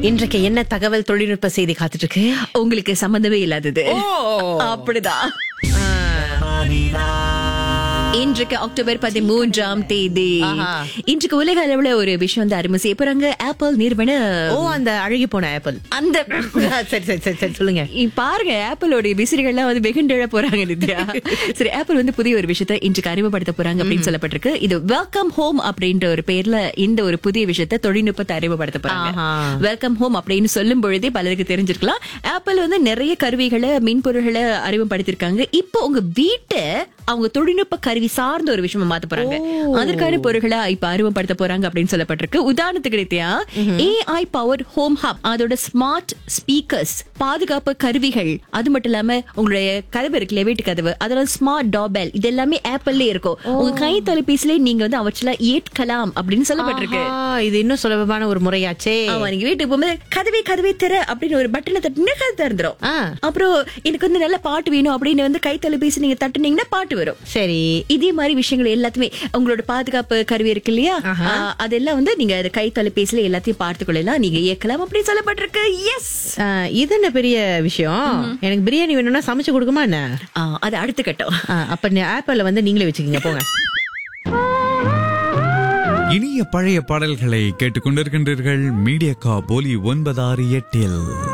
இன்றைக்கு என்ன தகவல் தொழில்நுட்ப செய்தி காத்துட்டு இருக்கு உங்களுக்கு சம்பந்தமே இல்லாதது அப்படிதான் இன்றைக்கு அக்டோபர் பதிமூன்றாம் தேதி ஆஹா. இன்றைக்கு உலக அளவுல ஒரு விஷயம் வந்து அறிமுகம் செய்ய போறாங்க ஆப்பிள் நிறுவன ஓ அந்த அழுகி போன ஆப்பிள் அந்த சரி சரி சரி சரி சொல்லுங்க இ- பாருங்க ஆப்பிளோட விசிறிகள்லாம் வந்து வெகுண்டெழ போறாங்க நித்யா சரி ஆப்பிள் வந்து புதிய ஒரு விஷயத்தை இன்றைக்கு அறிமுகப்படுத்த போறாங்க அப்படின்னு சொல்லப்பட்டிருக்கு இது வெல்கம் ஹோம் அப்படின்ற ஒரு பேர்ல இந்த ஒரு புதிய விஷயத்தை தொழில்நுட்பத்தை அறிமுகப்படுத்த போறாங்க ஆஹா. வெல்கம் ஹோம் அப்படின்னு சொல்லும் பொழுதே பலருக்கு தெரிஞ்சிருக்கலாம் ஆப்பிள் வந்து நிறைய கருவிகளை மின்பொருள்களை அறிமுகப்படுத்திருக்காங்க இப்போ உங்க வீட்டை அவங்க தொழில்நுட்ப கருவி சார்ந்த ஒரு விஷயமா மாத்த போறாங்க அதற்கான பொருள்களை இப்ப அறிமுகப்படுத்த போறாங்க அப்படின்னு சொல்லப்பட்டிருக்கு உதாரணத்துக்கு Nithya AI power home hub அதோட ஸ்மார்ட் ஸ்பீக்கர்ஸ் பாதுகாப்பு கருவிகள் அது மட்டும் இல்லாம உங்களுடைய கதவு இருக்குல்ல வீட்டு கதவு அதோட ஸ்மார்ட் டாபெல் இது எல்லாமே ஆப்பிள்ல இருக்கும் உங்க கை தொலைபேசியிலே நீங்க வந்து அவற்றெல்லாம் ஏற்கலாம் அப்படின்னு சொல்லப்பட்டிருக்கு ஆஹா, இது இன்னும் சுலபமான ஒரு முறையாச்சே ஆமா நீங்க வீட்டுக்கு போகும்போது கதவே கதவே திற அப்படின்னு ஒரு பட்டனை தட்டினா கதை திறந்துரும் ஆ. அப்புறம் எனக்கு வந்து நல்ல பாட்டு வேணும் அப்படின்னு வந்து கை தொலைபேசி நீங்க தட்டுனீங்கன்னா பாட்டு வரும் சரி இதே மாதிரி விஷயங்கள் எல்லாத்தையுமே உங்களோட பாதுகாப்பு கருவி இருக்கு இல்லையா ஆ, அதெல்லாம் வந்து நீங்க அது கை தொலைபேசியில எல்லாத்தையும் பார்த்து கொள்ளலாம் நீங்க இயக்கலாம் அப்படின்னு சொல்லப்பட்டிருக்கு எஸ் ஆ, இது என்ன பெரிய விஷயம் எனக்கு பிரியாணி வேணும்னா சமைச்சு கொடுக்குமா என்ன அது அடுத்த கட்டம் ஆ, அப்ப ஆப்பிள் வந்து நீங்களே வச்சுக்கீங்க போங்க இனிய பழைய பாடல்களை கேட்டுக்கொண்டிருக்கின்றீர்கள் மீடியா கா போலி ஒன்பதாறு எட்டில்